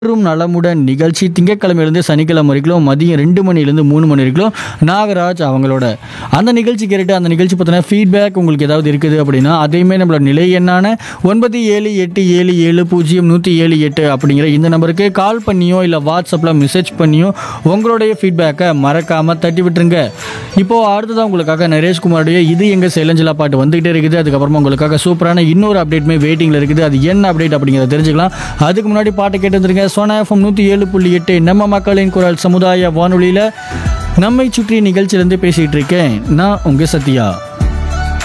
என்றும் நலமுடன் நிகழ்ச்சி திங்கட்கிழமையிலேருந்து சனிக்கிழமை வரைக்கும் மதியம் ரெண்டு மணிலேருந்து மூணு மணி வரைக்கும் நாகராஜ் அவங்களோட அந்த நிகழ்ச்சி கேட்டுட்டு அந்த நிகழ்ச்சி பார்த்தீங்கன்னா ஃபீட்பேக் உங்களுக்கு ஏதாவது இருக்குது அப்படின்னா அதையுமே நம்மளோட நிலை எண்ணான ஒன்பது ஏழு எட்டு ஏழு ஏழு பூஜ்ஜியம் நூற்றி ஏழு எட்டு அப்படிங்கிற இந்த நம்பருக்கு கால் பண்ணியோ இல்லை வாட்ஸ்அப்பில் மெசேஜ் பண்ணியோ உங்களுடைய ஃபீட்பேக்கை மறக்காமல் தட்டி விட்டுருங்க இப்போது அடுத்ததான் உங்களுக்காக நரேஷ்குமாருடைய இது எங்கள் சேலஞ்சிலா பாட்டு வந்துகிட்டே இருக்குது அதுக்கப்புறமா உங்களுக்காக சூப்பரான இன்னொரு அப்டேட்மே வெயிட்டிங்கில் இருக்குது அது என்ன அப்டேட் அப்படிங்கிறத தெரிஞ்சுக்கலாம் அதுக்கு முன்னாடி பாட்டு கேட்டு வந்துருங்க சோனா எஃப்எம் நூற்றி ஏழு புள்ளி எட்டு நம்ம மக்களின் குரல் சமுதாய வானொலியில் நம்மை சுற்றி நிகழ்ச்சியிலேருந்து பேசிகிட்டு இருக்கேன் நான் உங்கள் சத்யா